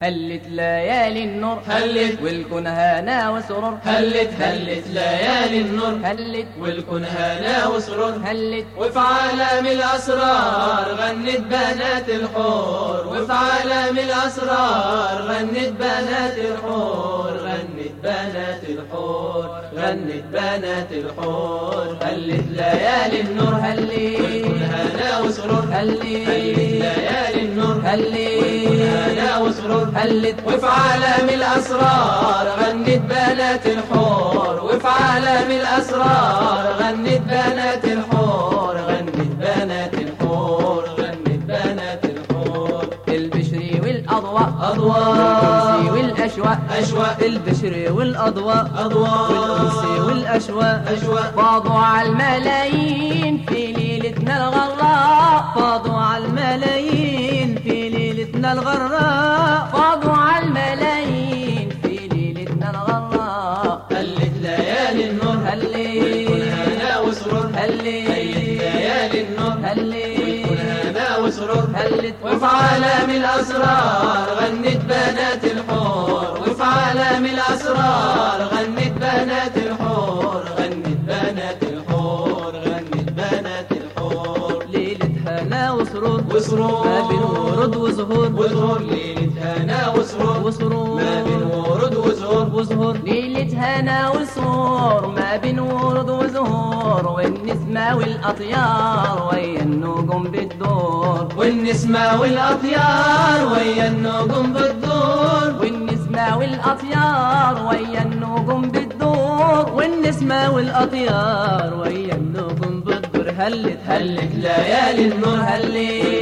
هلت ليالي النور هلت والكون هانا وسرور هلت هلت ليالي النور هلت والكون هنا وسرور هلت وفي عالم الأسرار غنت بنات الحور وفي عالم الأسرار غنت بنات الحور غنت بنات الحور غنت بنات الحور هلت ليالي النور هلت والكون هنا وسرور هلت هلت ليالي النور هلت هنا وسرور هلت وفي عالم الأسرار غنت بنات الحور وفي عالم الأسرار غنت بنات الحور غنت بنات الحور غنت بنات الحور البشري والأضواء أضواء والأنسي والأشواق أشواق البشري والأضواء أضواء والأنسي والأشواق أشواق فاضوا على الملايين في ليلتنا الغراء فاضوا على الملايين في ليلتنا الغراء فاضوا على الملايين في ليلتنا الغراء هلت ليالي النور هلت هنا وسرور هلت ليالي النور هلت هنا وسرور هلت وفي عالم الأسرار غنت بنات الحور وفي عالم الأسرار غنت بنات الحور غنت بنات الحور غنت بنات الحور ليلة هنا وسرور وسرور ما بين ورود وزهور وزهور ليلة هنا وسرور وسرور ما بين ورود وزهور وزهور ليلة هنا وسرور ما بين ورود وزهور والنسمة والأطيار ويا النجوم بتدور والنسمة والأطيار ويا النجوم بتدور والنسمة والأطيار ويا النجوم بتدور والنسمة والأطيار ويا النجوم بتدور هلت هلت ليالي النور هلت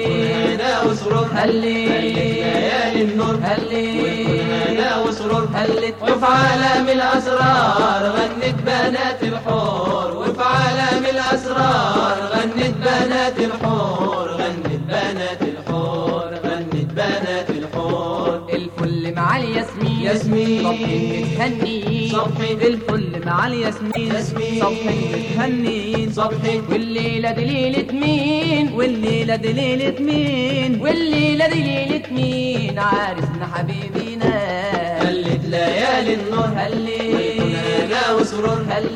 هنا وسرور هلت ليالي النور هلت هنا وسرور هلت وفي عالم الأسرار غنت بنات الحور وفي عالم الأسرار غنت بنات الحور غنت بنات الحور غنت بنات الحور الفل مع الياسمين ياسمين. صبحي متهنيين صبحي. الفل مع الياسمين ياسمين. صبحي متهنيين صبحي والليلة دي ليلة مين والليلة دي ليلة مين والليلة دي ليلة مين عارفنا حبيبينا هلت ليالي النور هلت هنا وسرور هلت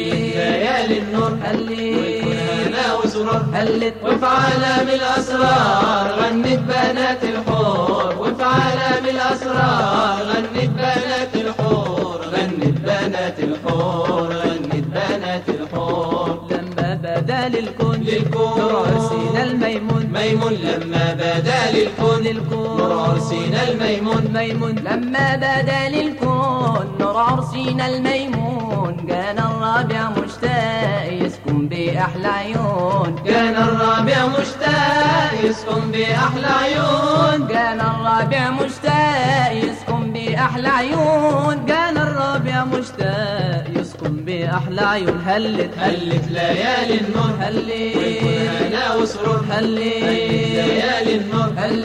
ليالي النور هلت هنا وسرور هلت وفي عالم الأسرار غنت بنات الحور وفي عالم الأسرار غنت بنات الحور غنت بنات الحور غنت بنات الحور لما بدا للكون للكون. نور عرسنا الميمون ميمون لما بدا للكون للكون. نور عرسنا الميمون ميمون لما بدا للكون نور عرسنا الميمون كان الرابع مشتاق يسكن بأحلى عيون كان الرابع مشتاق يسكن بأحلى عيون كان الرابع مشتاق يسكن بأحلى عيون كان الرابع مشتاق يسكن بأحلى عيون هلت هلت ليالي النور هلت هنا وسرور هلت ليالي النور هلت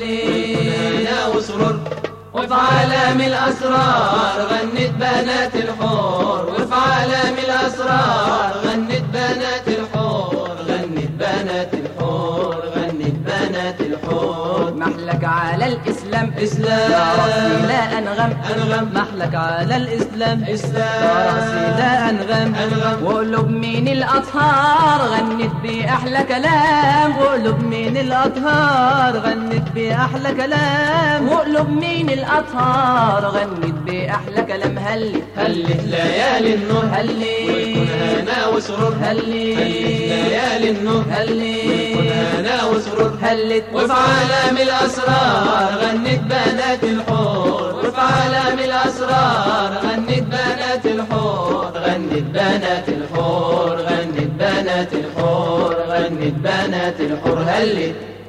هنا وسرور وفي عالم الأسرار غنت بنات الحور وفي عالم الأسرار غنت بنات الحور غنت بنات الحور غنت بنات الحور محلك على الإسلام إسلام. يا راسي لا أنغم أنغم. محلك على الإسلام إسلام. يا راسي لا أنغم أنغم. وقلوب من الأطهار غنت بأحلى كلام وقلوب من الأطهار غنت بأحلى كلام وقلوب من الأطهار غنت بأحلى كلام هلت هلت ليالي النور هلت والكون هنا وسرور هلت ليالي النور والكون هلت هنا وسرور هلت وفي عالم الأسرار غنت بنات الحور وفي عالم الأسرار غنت بنات الحور غنت بنات الحور غنت بنات الحور غنت بنات الحور هلت